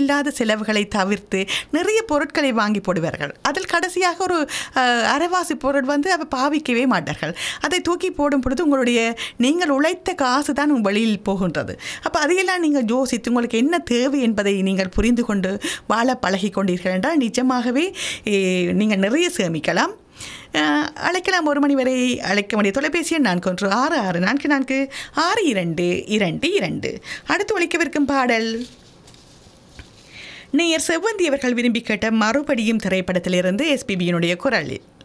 தேவையில்லாத செலவுகளை தவிர்த்து நிறைய பொருட்களை வாங்கி போடுவார்கள் அதில் கடைசியாக ஒரு அஹ், அரைவாசி பொருள் வந்து அவ பாவிக்கவே மாட்டார்கள் அதை தூக்கி போடும் பொழுது உங்களுடைய நீங்கள் உழைத்த காசு தான் உங்கள் வெளியில் போகின்றது அப்போ அதையெல்லாம் நீங்கள் யோசித்து உங்களுக்கு என்ன தேவை என்பதை நீங்கள் புரிந்து கொண்டு வாழ பழகி கொண்டீர்கள் என்றால் நிஜமாகவே eh, நீங்கள் நிறைய சேமிக்கலாம் அஹ், அழைக்கலாம் ஒரு மணி வரை அழைக்க வேண்டிய தொலைபேசி எண் நான்கு ஒன்று ஆறு ஆறு நான்கு நான்கு ஆறு இரண்டு இரண்டு இரண்டு அடுத்து ஒழிக்கவிருக்கும் பாடல் நேயர் செவ்வந்தி அவர்கள் விரும்பி கேட்ட மறுபடியும் திரைப்படத்திலிருந்து எஸ்பிபியினுடைய குரலில்